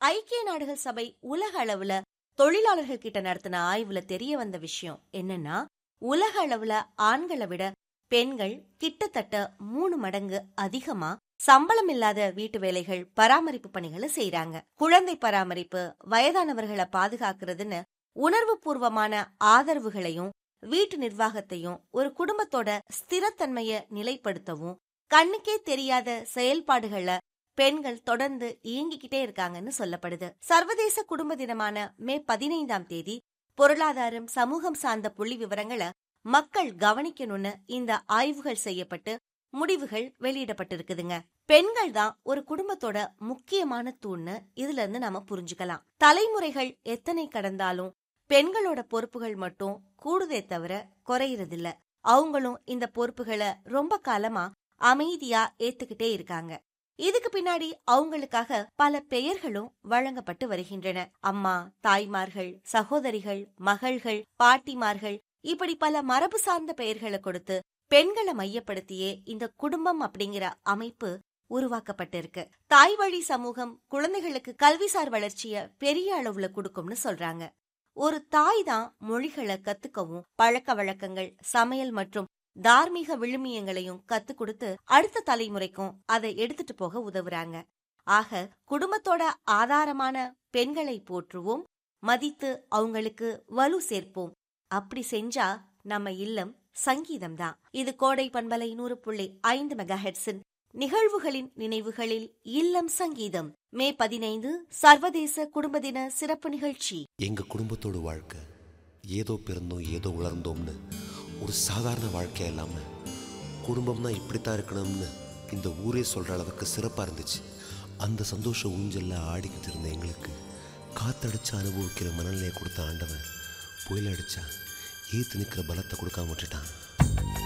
ஐக்கிய நாடுகள் சபை உலக அளவுல தொழிலாளர்கள் கிட்ட நடத்தின ஆய்வுல தெரிய வந்த விஷயம் என்னன்னா உலக அளவுல ஆண்களை விட பெண்கள் கிட்டத்தட்ட மூணு மடங்கு அதிகமா சம்பளம் இல்லாத வீட்டு வேலைகள் பராமரிப்பு பணிகளை செய்யறாங்க குழந்தை பராமரிப்பு வயதானவர்களை பாதுகாக்கிறதுன்னு உணர்வு பூர்வமான ஆதரவுகளையும் வீட்டு நிர்வாகத்தையும் ஒரு குடும்பத்தோட ஸ்திரத்தன்மைய நிலைப்படுத்தவும் கண்ணுக்கே தெரியாத செயல்பாடுகளை பெண்கள் தொடர்ந்து இயங்கிக்கிட்டே இருக்காங்கன்னு சொல்லப்படுது சர்வதேச குடும்ப தினமான மே பதினைந்தாம் தேதி பொருளாதாரம் சமூகம் சார்ந்த புள்ளி விவரங்களை மக்கள் கவனிக்கணும்னு இந்த ஆய்வுகள் செய்யப்பட்டு முடிவுகள் வெளியிடப்பட்டிருக்குதுங்க பெண்கள் தான் ஒரு குடும்பத்தோட முக்கியமான தூண்னு இதுல இருந்து நாம புரிஞ்சுக்கலாம் தலைமுறைகள் எத்தனை கடந்தாலும் பெண்களோட பொறுப்புகள் மட்டும் கூடுதே தவிர குறையறதில்ல அவங்களும் இந்த பொறுப்புகளை ரொம்ப காலமா அமைதியா ஏத்துக்கிட்டே இருக்காங்க இதுக்கு பின்னாடி அவங்களுக்காக பல பெயர்களும் வழங்கப்பட்டு வருகின்றன அம்மா தாய்மார்கள் சகோதரிகள் மகள்கள் பாட்டிமார்கள் இப்படி பல மரபு சார்ந்த பெயர்களை கொடுத்து பெண்களை மையப்படுத்தியே இந்த குடும்பம் அப்படிங்கிற அமைப்பு உருவாக்கப்பட்டிருக்கு தாய் வழி சமூகம் குழந்தைகளுக்கு கல்விசார் வளர்ச்சிய பெரிய அளவுல கொடுக்கும்னு சொல்றாங்க ஒரு தாய் தான் மொழிகளை கத்துக்கவும் பழக்க வழக்கங்கள் சமையல் மற்றும் தார்மீக விழுமியங்களையும் கத்து கொடுத்து அடுத்த தலைமுறைக்கும் அதை எடுத்துட்டு போக உதவுறாங்க ஆக குடும்பத்தோட ஆதாரமான பெண்களை போற்றுவோம் மதித்து அவங்களுக்கு வலு சேர்ப்போம் அப்படி செஞ்சா நம்ம இல்லம் சங்கீதம் தான் இது கோடை பண்பலை நூறு புள்ளி ஐந்து மெகா ஹெட்ஸின் நிகழ்வுகளின் நினைவுகளில் இல்லம் சங்கீதம் மே பதினைந்து சர்வதேச குடும்ப தின சிறப்பு நிகழ்ச்சி எங்கள் குடும்பத்தோட வாழ்க்கை ஏதோ பிறந்தோம் ஏதோ வளர்ந்தோம்னு ஒரு சாதாரண வாழ்க்கையா இல்லாமல் குடும்பம்னா இப்படித்தான் இருக்கணும்னு இந்த ஊரே சொல்கிற அளவுக்கு சிறப்பாக இருந்துச்சு அந்த சந்தோஷ ஊஞ்சல்ல ஆடிக்கிட்டு இருந்த எங்களுக்கு காத்தடிச்சு அனுபவிக்கிற மனநிலையை கொடுத்த ஆண்டவன் புயல் அடிச்சா ஏத்து நிற்கிற பலத்தை கொடுக்காம விட்டுட்டான்